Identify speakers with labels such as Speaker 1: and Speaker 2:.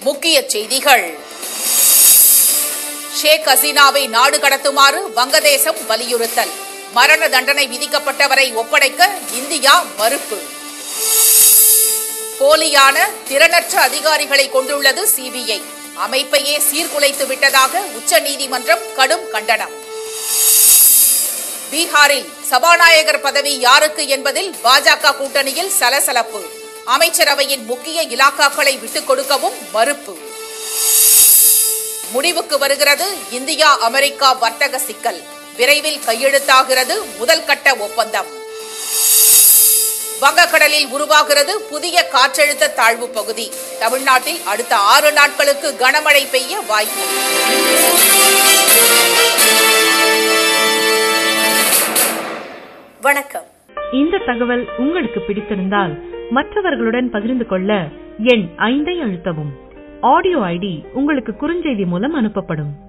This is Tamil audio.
Speaker 1: முக்கிய செய்திகள் ஷேக் ஹசீனாவை நாடு கடத்துமாறு வங்கதேசம் வலியுறுத்தல் மரண தண்டனை விதிக்கப்பட்டவரை ஒப்படைக்க இந்தியா மறுப்பு போலியான திறனற்ற அதிகாரிகளை கொண்டுள்ளது சிபிஐ அமைப்பையே சீர்குலைத்து விட்டதாக உச்சநீதிமன்றம் கடும் கண்டனம் பீகாரில் சபாநாயகர் பதவி யாருக்கு என்பதில் பாஜக கூட்டணியில் சலசலப்பு அமைச்சரவையின் முக்கிய இலாக்காக்களை விட்டுக் கொடுக்கவும் மறுப்பு முடிவுக்கு வருகிறது இந்தியா அமெரிக்கா வர்த்தக சிக்கல் விரைவில் கையெழுத்தாகிறது முதல் கட்ட ஒப்பந்தம் வங்கக்கடலில் உருவாகிறது புதிய காற்றழுத்த தாழ்வு பகுதி தமிழ்நாட்டில் அடுத்த ஆறு நாட்களுக்கு கனமழை பெய்ய வாய்ப்பு
Speaker 2: வணக்கம்
Speaker 3: இந்த தகவல் உங்களுக்கு பிடித்திருந்தால் மற்றவர்களுடன் பகிர்ந்து கொள்ள எண் ஐந்தை அழுத்தவும் ஆடியோ ஐடி உங்களுக்கு குறுஞ்செய்தி மூலம் அனுப்பப்படும்